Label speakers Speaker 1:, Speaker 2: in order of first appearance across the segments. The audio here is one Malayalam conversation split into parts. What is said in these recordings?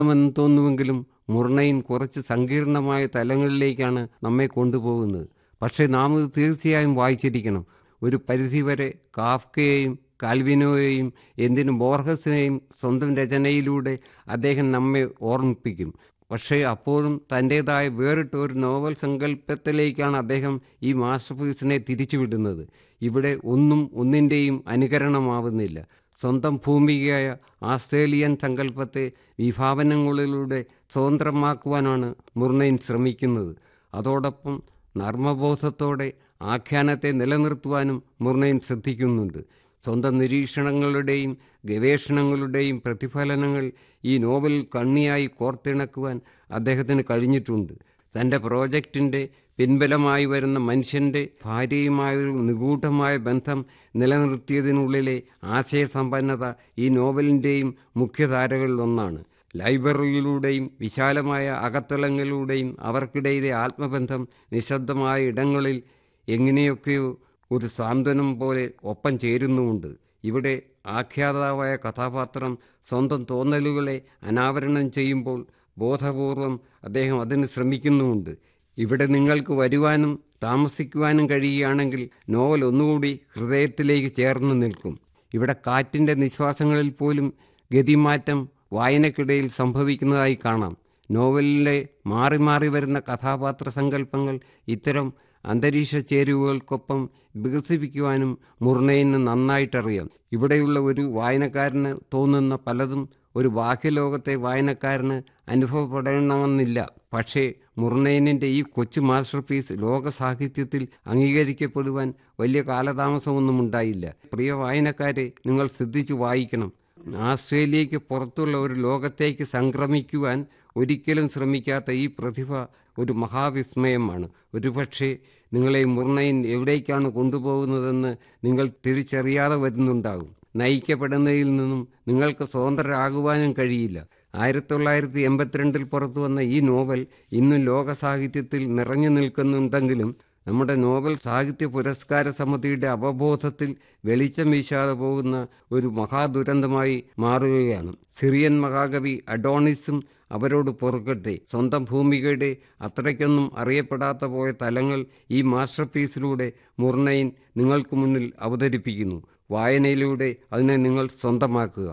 Speaker 1: എന്ന് തോന്നുമെങ്കിലും മുർണയിൻ കുറച്ച് സങ്കീർണമായ തലങ്ങളിലേക്കാണ് നമ്മെ കൊണ്ടുപോകുന്നത് പക്ഷേ നാം ഇത് തീർച്ചയായും വായിച്ചിരിക്കണം ഒരു പരിധിവരെ കാഫ്കയെയും കാൽവിനോയെയും എന്തിനും ബോർഹസിനെയും സ്വന്തം രചനയിലൂടെ അദ്ദേഹം നമ്മെ ഓർമ്മിപ്പിക്കും പക്ഷേ അപ്പോഴും തൻ്റേതായ വേറിട്ട ഒരു നോവൽ സങ്കല്പത്തിലേക്കാണ് അദ്ദേഹം ഈ മാസ്റ്റർ പീസിനെ തിരിച്ചുവിടുന്നത് ഇവിടെ ഒന്നും ഒന്നിൻ്റെയും അനുകരണമാവുന്നില്ല സ്വന്തം ഭൂമികയായ ആസ്ട്രേലിയൻ സങ്കല്പത്തെ വിഭാവനങ്ങളിലൂടെ സ്വതന്ത്രമാക്കുവാനാണ് മുർണയിൻ ശ്രമിക്കുന്നത് അതോടൊപ്പം നർമ്മബോധത്തോടെ ആഖ്യാനത്തെ നിലനിർത്തുവാനും മുർണയിൻ ശ്രദ്ധിക്കുന്നുണ്ട് സ്വന്തം നിരീക്ഷണങ്ങളുടെയും ഗവേഷണങ്ങളുടെയും പ്രതിഫലനങ്ങൾ ഈ നോവലിൽ കണ്ണിയായി കോർത്തിണക്കുവാൻ അദ്ദേഹത്തിന് കഴിഞ്ഞിട്ടുണ്ട് തൻ്റെ പ്രോജക്റ്റിൻ്റെ പിൻബലമായി വരുന്ന മനുഷ്യൻ്റെ ഭാര്യയുമായൊരു നിഗൂഢമായ ബന്ധം നിലനിർത്തിയതിനുള്ളിലെ ആശയസമ്പന്നത ഈ നോവലിൻ്റെയും മുഖ്യധാരകളിലൊന്നാണ് ലൈബ്രറിയിലൂടെയും വിശാലമായ അകത്തളങ്ങളിലൂടെയും അവർക്കിടയിലെ ആത്മബന്ധം നിശബ്ദമായ ഇടങ്ങളിൽ എങ്ങനെയൊക്കെയോ ഒരു സാന്ത്വനം പോലെ ഒപ്പം ചേരുന്നുമുണ്ട് ഇവിടെ ആഖ്യാതാവായ കഥാപാത്രം സ്വന്തം തോന്നലുകളെ അനാവരണം ചെയ്യുമ്പോൾ ബോധപൂർവം അദ്ദേഹം അതിന് ശ്രമിക്കുന്നുമുണ്ട് ഇവിടെ നിങ്ങൾക്ക് വരുവാനും താമസിക്കുവാനും കഴിയുകയാണെങ്കിൽ നോവൽ ഒന്നുകൂടി ഹൃദയത്തിലേക്ക് ചേർന്ന് നിൽക്കും ഇവിടെ കാറ്റിൻ്റെ നിശ്വാസങ്ങളിൽ പോലും ഗതിമാറ്റം വായനക്കിടയിൽ സംഭവിക്കുന്നതായി കാണാം നോവലിലെ മാറി മാറി വരുന്ന കഥാപാത്ര സങ്കല്പങ്ങൾ ഇത്തരം അന്തരീക്ഷ ചേരുവകൾക്കൊപ്പം വികസിപ്പിക്കുവാനും മുർണയിന് നന്നായിട്ടറിയാം ഇവിടെയുള്ള ഒരു വായനക്കാരന് തോന്നുന്ന പലതും ഒരു ബാഹ്യലോകത്തെ വായനക്കാരന് അനുഭവപ്പെടണമെന്നില്ല പക്ഷേ മുർണയിനിൻ്റെ ഈ കൊച്ചു മാസ്റ്റർ പീസ് ലോക സാഹിത്യത്തിൽ അംഗീകരിക്കപ്പെടുവാൻ വലിയ കാലതാമസമൊന്നും ഉണ്ടായില്ല പ്രിയ വായനക്കാരെ നിങ്ങൾ ശ്രദ്ധിച്ചു വായിക്കണം ആസ്ട്രേലിയയ്ക്ക് പുറത്തുള്ള ഒരു ലോകത്തേക്ക് സംക്രമിക്കുവാൻ ഒരിക്കലും ശ്രമിക്കാത്ത ഈ പ്രതിഭ ഒരു മഹാവിസ്മയമാണ് ഒരുപക്ഷെ നിങ്ങളെ മുർണയിൻ എവിടേക്കാണ് കൊണ്ടുപോകുന്നതെന്ന് നിങ്ങൾ തിരിച്ചറിയാതെ വരുന്നുണ്ടാകും നയിക്കപ്പെടുന്നതിൽ നിന്നും നിങ്ങൾക്ക് സ്വതന്ത്രരാകുവാനും കഴിയില്ല ആയിരത്തി തൊള്ളായിരത്തി എൺപത്തിരണ്ടിൽ പുറത്തു വന്ന ഈ നോവൽ ഇന്നും ലോക സാഹിത്യത്തിൽ നിറഞ്ഞു നിൽക്കുന്നുണ്ടെങ്കിലും നമ്മുടെ നോബൽ സാഹിത്യ പുരസ്കാര സമിതിയുടെ അവബോധത്തിൽ വെളിച്ചം വീശാതെ പോകുന്ന ഒരു മഹാദുരന്തമായി മാറുകയാണ് സിറിയൻ മഹാകവി അഡോണിസും അവരോട് പൊറുക്കട്ടെ സ്വന്തം ഭൂമികയുടെ അത്രയ്ക്കൊന്നും അറിയപ്പെടാത്ത പോയ തലങ്ങൾ ഈ മാസ്റ്റർ പീസിലൂടെ മുർണയിൻ നിങ്ങൾക്ക് മുന്നിൽ അവതരിപ്പിക്കുന്നു വായനയിലൂടെ അതിനെ നിങ്ങൾ സ്വന്തമാക്കുക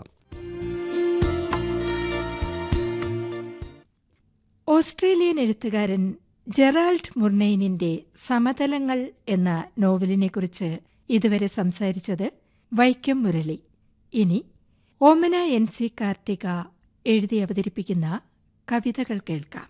Speaker 2: ഓസ്ട്രേലിയൻ എഴുത്തുകാരൻ ജെറാൾഡ് മുർനെയിനിന്റെ സമതലങ്ങൾ എന്ന നോവലിനെക്കുറിച്ച് ഇതുവരെ സംസാരിച്ചത് വൈക്കം മുരളി ഇനി ഓമന എൻ സി കാർത്തിക എഴുതി അവതരിപ്പിക്കുന്ന കവിതകൾ കേൾക്കാം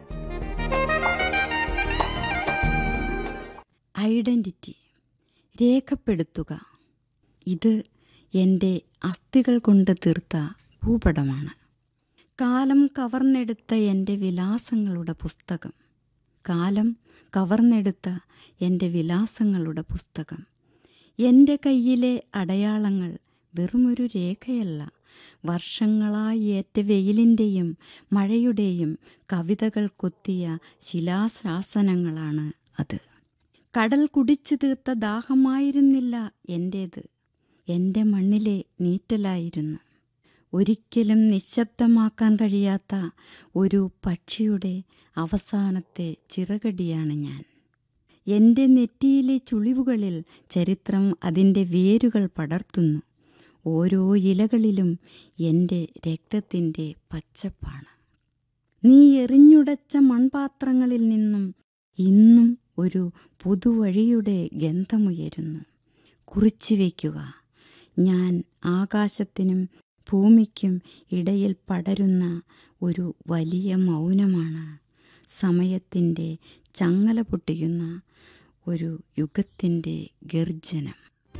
Speaker 3: ഐഡന്റിറ്റി രേഖപ്പെടുത്തുക ഇത് എൻ്റെ അസ്ഥികൾ കൊണ്ട് തീർത്ത ഭൂപടമാണ് കാലം കവർന്നെടുത്ത എൻ്റെ വിലാസങ്ങളുടെ പുസ്തകം കാലം കവർന്നെടുത്ത എൻ്റെ വിലാസങ്ങളുടെ പുസ്തകം എൻ്റെ കയ്യിലെ അടയാളങ്ങൾ വെറുമൊരു രേഖയല്ല വർഷങ്ങളായി ഏറ്റ വെയിലിൻ്റെയും മഴയുടെയും കവിതകൾ കൊത്തിയ ശിലാശാസനങ്ങളാണ് അത് കടൽ കുടിച്ചു തീർത്ത ദാഹമായിരുന്നില്ല എൻ്റേത് എൻ്റെ മണ്ണിലെ നീറ്റലായിരുന്നു ഒരിക്കലും നിശബ്ദമാക്കാൻ കഴിയാത്ത ഒരു പക്ഷിയുടെ അവസാനത്തെ ചിറകടിയാണ് ഞാൻ എൻ്റെ നെറ്റിയിലെ ചുളിവുകളിൽ ചരിത്രം അതിൻ്റെ വേരുകൾ പടർത്തുന്നു ഓരോ ഇലകളിലും എൻ്റെ രക്തത്തിൻ്റെ പച്ചപ്പാണ് നീ എറിഞ്ഞുടച്ച മൺപാത്രങ്ങളിൽ നിന്നും ഇന്നും ഒരു പുതുവഴിയുടെ ഗന്ധമുയരുന്നു കുറിച്ചു വയ്ക്കുക ഞാൻ ആകാശത്തിനും ഭൂമിക്കും ഇടയിൽ പടരുന്ന ഒരു വലിയ മൗനമാണ് സമയത്തിൻ്റെ ചങ്ങല പൊട്ടിയുന്ന ഒരു യുഗത്തിൻ്റെ ഗർജനം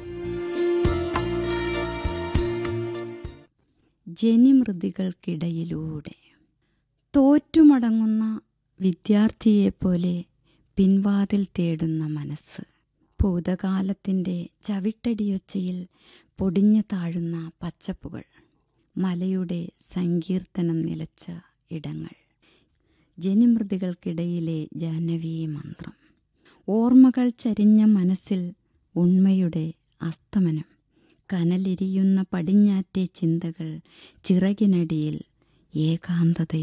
Speaker 3: ജനിമൃതികൾക്കിടയിലൂടെ തോറ്റുമടങ്ങുന്ന വിദ്യാർത്ഥിയെപ്പോലെ പിൻവാതിൽ തേടുന്ന മനസ്സ് ഭൂതകാലത്തിൻ്റെ ചവിട്ടടിയൊച്ചയിൽ പൊടിഞ്ഞു താഴുന്ന പച്ചപ്പുകൾ മലയുടെ സങ്കീർത്തനം നിലച്ച ഇടങ്ങൾ ജനിമൃതികൾക്കിടയിലെ ജാനവീ മന്ത്രം ഓർമ്മകൾ ചരിഞ്ഞ മനസ്സിൽ ഉണ്മയുടെ അസ്തമനം കനലെരിയുന്ന പടിഞ്ഞാറ്റെ ചിന്തകൾ ചിറകിനടിയിൽ ഏകാന്തതയുടെ